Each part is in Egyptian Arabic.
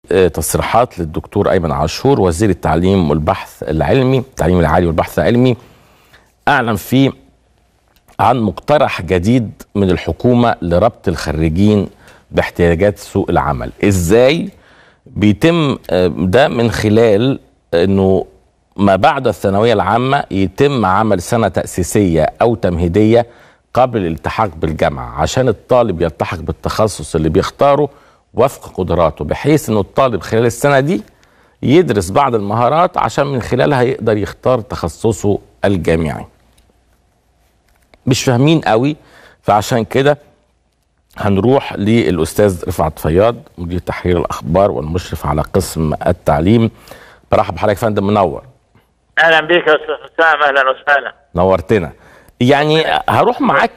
تصريحات للدكتور ايمن عاشور وزير التعليم والبحث العلمي التعليم العالي والبحث العلمي اعلن فيه عن مقترح جديد من الحكومه لربط الخريجين باحتياجات سوق العمل ازاي بيتم ده من خلال انه ما بعد الثانويه العامه يتم عمل سنه تاسيسيه او تمهيديه قبل الالتحاق بالجامعه عشان الطالب يلتحق بالتخصص اللي بيختاره وفق قدراته بحيث انه الطالب خلال السنه دي يدرس بعض المهارات عشان من خلالها يقدر يختار تخصصه الجامعي مش فاهمين قوي فعشان كده هنروح للاستاذ رفعت فياض مدير تحرير الاخبار والمشرف على قسم التعليم برحب بحضرتك يا فندم منور اهلا بك يا استاذ حسام اهلا وسهلا نورتنا يعني هروح معاك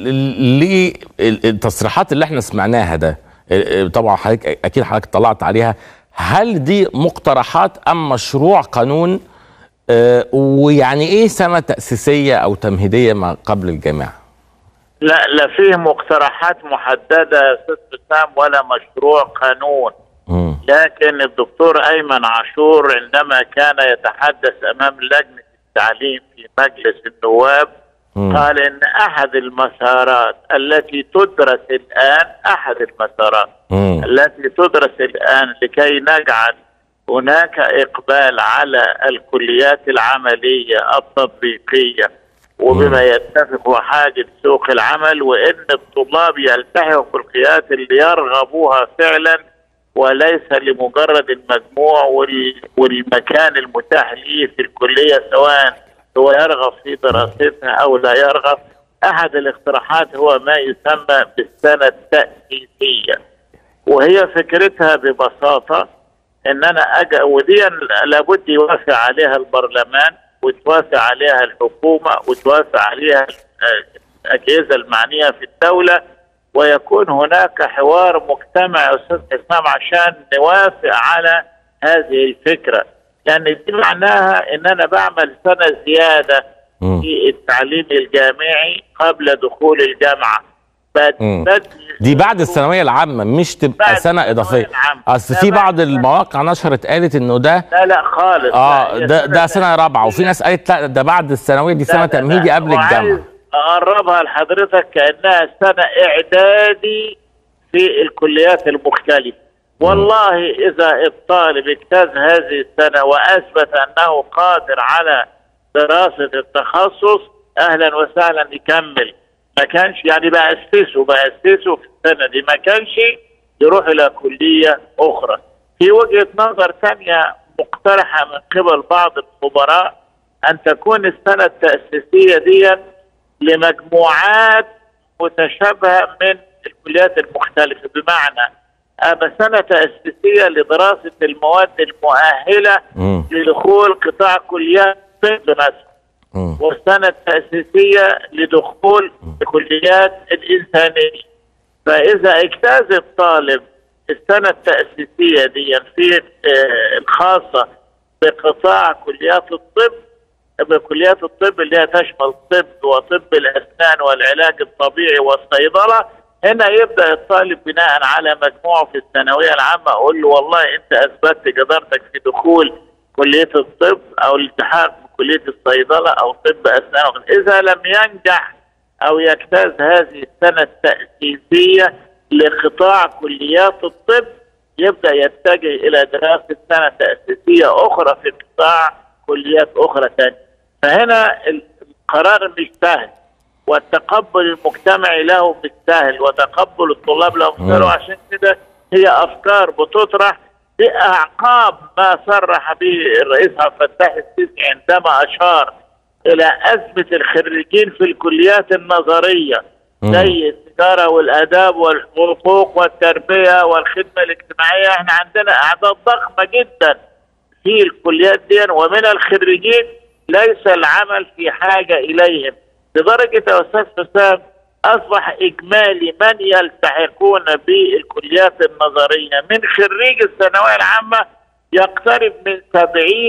للتصريحات اللي احنا سمعناها ده طبعا حضرتك اكيد حضرتك طلعت عليها هل دي مقترحات ام مشروع قانون اه ويعني ايه سنه تاسيسيه او تمهيديه ما قبل الجامعه لا لا فيه مقترحات محدده يا استاذ حسام ولا مشروع قانون م. لكن الدكتور ايمن عاشور عندما كان يتحدث امام لجنه التعليم في مجلس النواب م. قال ان احد المسارات التي تدرس الان احد المسارات م. التي تدرس الان لكي نجعل هناك اقبال على الكليات العمليه التطبيقيه وبما يتفق وحاجه سوق العمل وان الطلاب يلتحقوا في الكليات اللي يرغبوها فعلا وليس لمجرد المجموع والمكان المتاح ليه في الكليه سواء هو يرغب في دراستها او لا يرغب احد الاقتراحات هو ما يسمى بالسنه التاسيسيه وهي فكرتها ببساطه ان انا اجي ودي لابد يوافق عليها البرلمان وتوافق عليها الحكومه وتوافق عليها الاجهزه المعنيه في الدوله ويكون هناك حوار مجتمع يا استاذ حسام عشان نوافق على هذه الفكره لان دي معناها ان انا بعمل سنه زياده م. في التعليم الجامعي قبل دخول الجامعه دي بعد الثانويه العامه مش تبقى سنه اضافيه اصل في بعض المواقع نشرت قالت انه ده لا لا خالص اه ده ده سنه رابعه وفي ناس قالت لا ده بعد الثانويه دي سنه تمهيدي قبل الجامعه اقربها لحضرتك كانها سنه اعدادي في الكليات المختلفه والله اذا الطالب اجتاز هذه السنه واثبت انه قادر على دراسه التخصص اهلا وسهلا يكمل ما كانش يعني باسسه باسسه في السنه دي ما كانش يروح الى كليه اخرى في وجهه نظر ثانيه مقترحه من قبل بعض الخبراء ان تكون السنه التاسيسيه دي لمجموعات متشابهه من الكليات المختلفه بمعنى أما سنة تأسيسية لدراسة المواد المؤهلة م. لدخول قطاع كليات الطب مثلا والسنة التأسيسية لدخول كليات الإنسانية فإذا اجتاز الطالب السنة التأسيسية دي في الخاصة بقطاع كليات الطب بكليات الطب اللي هي تشمل الطب وطب الأسنان والعلاج الطبيعي والصيدلة هنا يبدا الطالب بناء على مجموعه في الثانويه العامه اقول له والله انت اثبتت جدارتك في دخول كليه الطب او الالتحاق بكليه الصيدله او طب اسنان اذا لم ينجح او يجتاز هذه السنه التاسيسيه لقطاع كليات الطب يبدا يتجه الى دراسه سنه تاسيسيه اخرى في قطاع كليات اخرى ثانيه فهنا القرار مش سهل والتقبل المجتمعي له بالسهل وتقبل الطلاب له بالسهل وعشان كده هي افكار بتطرح باعقاب ما صرح به الرئيس عبد الفتاح السيسي عندما اشار الى ازمه الخريجين في الكليات النظريه زي التجاره والاداب والحقوق والتربيه والخدمه الاجتماعيه احنا عندنا اعداد ضخمه جدا في الكليات دي ومن الخريجين ليس العمل في حاجه اليهم لدرجه يا استاذ حسام اصبح اجمالي من يلتحقون بالكليات النظريه من خريج الثانويه العامه يقترب من 70%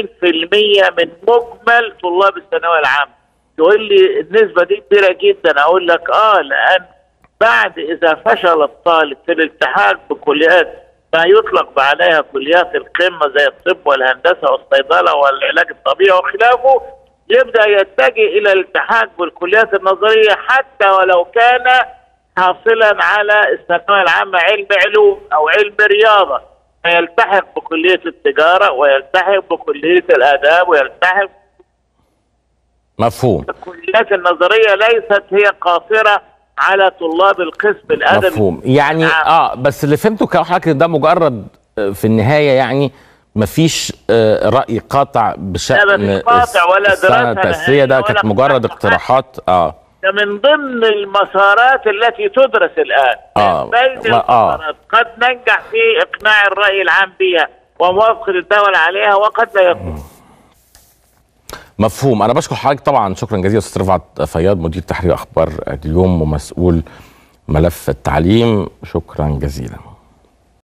من مجمل طلاب الثانويه العامه. تقول لي النسبه دي كبيره جدا اقول لك اه لان بعد اذا فشل الطالب في الالتحاق بكليات ما يطلق عليها كليات القمه زي الطب والهندسه والصيدله والعلاج الطبيعي وخلافه يبدا يتجه الى الالتحاق بالكليات النظريه حتى ولو كان حاصلا على الثانويه العامه علم علوم او علم رياضه فيلتحق بكليه التجاره ويلتحق بكليه الاداب ويلتحق مفهوم الكليات النظريه ليست هي قاصره على طلاب القسم الادبي مفهوم يعني نعم. اه بس اللي فهمته كده حضرتك إن ده مجرد آه، في النهايه يعني مفيش آه، راي قاطع بشان لا، مفيش قاطع ولا السنة دراسة التأسيسية ده نهائية كانت ولا مجرد قطع. اقتراحات اه ده من ضمن المسارات التي تدرس الان آه. من بين و- آه. المسارات قد ننجح في اقناع الراي العام بها وموافقه الدوله عليها وقد لا يكون مفهوم انا بشكر حضرتك طبعا شكرا جزيلا استاذ رفعت فياض مدير تحرير اخبار اليوم ومسؤول ملف التعليم شكرا جزيلا